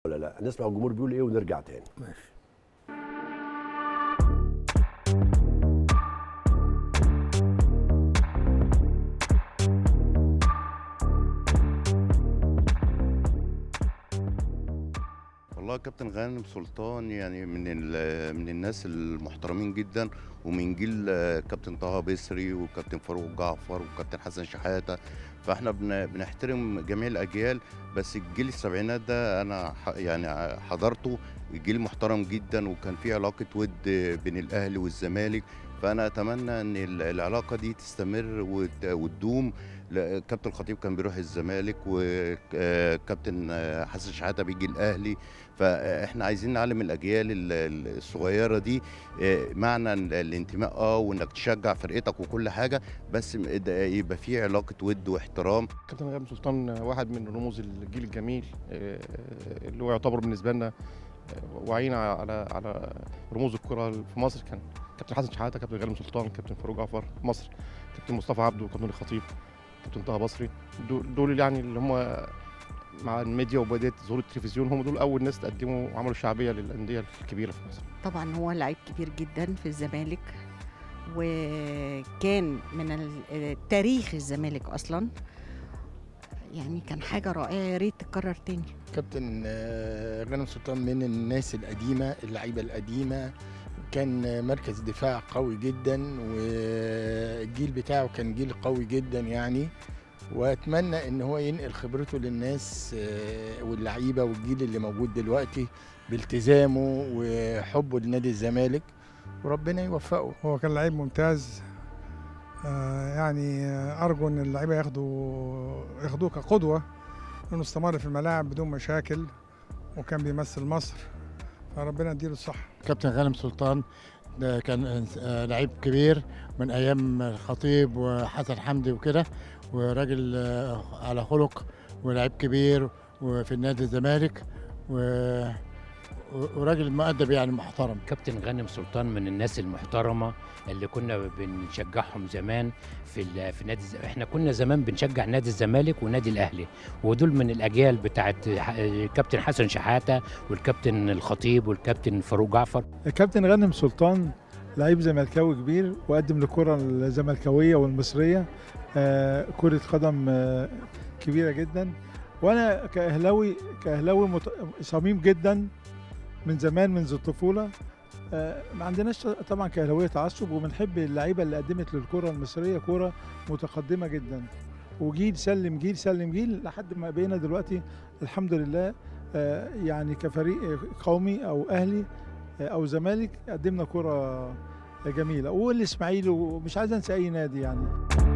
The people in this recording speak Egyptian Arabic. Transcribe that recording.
ولا لا نسمع الجمهور بيقول ايه ونرجع تاني ماشي والله كابتن غانم سلطان يعني من ال- من الناس المحترمين جدا ومن جيل آه، كابتن طه بسري وكابتن فاروق جعفر وكابتن حسن شحاته فاحنا بن- بنحترم جميع الاجيال بس الجيل السبعينات ده انا ح- يعني حضرته جيل محترم جدا وكان في علاقه ود بين الاهلي والزمالك فانا اتمنى ان ال- العلاقه دي تستمر وت- وتدوم لا، كابتن الخطيب كان بيروح الزمالك وكابتن حسن شحاته بيجي الاهلي فاحنا عايزين نعلم الاجيال ال- ال- الصغيره دي آه، معنى ال- الانتماء اه وانك تشجع فرقتك وكل حاجه بس م- ده يبقى في علاقه ود واحترام كابتن غالب سلطان واحد من رموز الجيل الجميل آه، اللي هو يعتبر بالنسبه لنا آه، واعيين على على رموز الكره في مصر كان كابتن حسن شحاته كابتن غالب سلطان كابتن فاروق جعفر في مصر كابتن مصطفى عبده كابتن الخطيب كابتن طه بصري دول, دول يعني اللي هم مع الميديا وبدايه ظهور التلفزيون هم دول اول ناس تقدموا وعملوا شعبيه للانديه الكبيره في مصر طبعا هو لعيب كبير جدا في الزمالك وكان من ال- تاريخ الزمالك اصلا يعني كان حاجه رائعه يا ريت تتكرر تاني كابتن آه، غانم سلطان من الناس القديمة اللعيبة القديمة كان آه، مركز دفاع قوي جدا والجيل بتاعه كان جيل قوي جدا يعني واتمنى ان هو ينقل خبرته للناس آه، واللعيبه والجيل اللي موجود دلوقتي بالتزامه وحبه لنادي الزمالك وربنا يوفقه هو كان لعيب ممتاز آه، يعني آه، ارجو ان اللعيبه ياخدوا ياخدوه كقدوه انه استمر في الملاعب بدون مشاكل وكان بيمثل مصر فربنا يديله الصحه كابتن غانم سلطان ده كان آه، لعيب كبير من ايام الخطيب وحسن حمدي وكده وراجل آه، على خلق ولعيب كبير وفي النادي الزمالك و- وراجل مؤدب يعني محترم كابتن غانم سلطان من الناس المحترمه اللي كنا بنشجعهم زمان في ال- في نادي الز- احنا كنا زمان بنشجع نادي الزمالك ونادي الاهلي ودول من الاجيال بتاعت ح- كابتن حسن شحاته والكابتن الخطيب والكابتن فاروق جعفر الكابتن غانم سلطان لعيب زملكاوي كبير وقدم للكره الزملكاويه والمصريه آه، كره قدم آه، كبيره جدا وانا كاهلاوي كاهلاوي مت- صميم جدا من زمان منذ الطفوله آه، ما عندناش طبعا كاهلاويه تعصب وبنحب اللعيبه اللي قدمت للكره المصريه كره متقدمه جدا وجيل سلم جيل سلم جيل لحد ما بقينا دلوقتي الحمد لله آه، يعني كفريق قومي او اهلي او زمالك قدمنا كره جميله والاسماعيلي ومش عايز انسى اي نادي يعني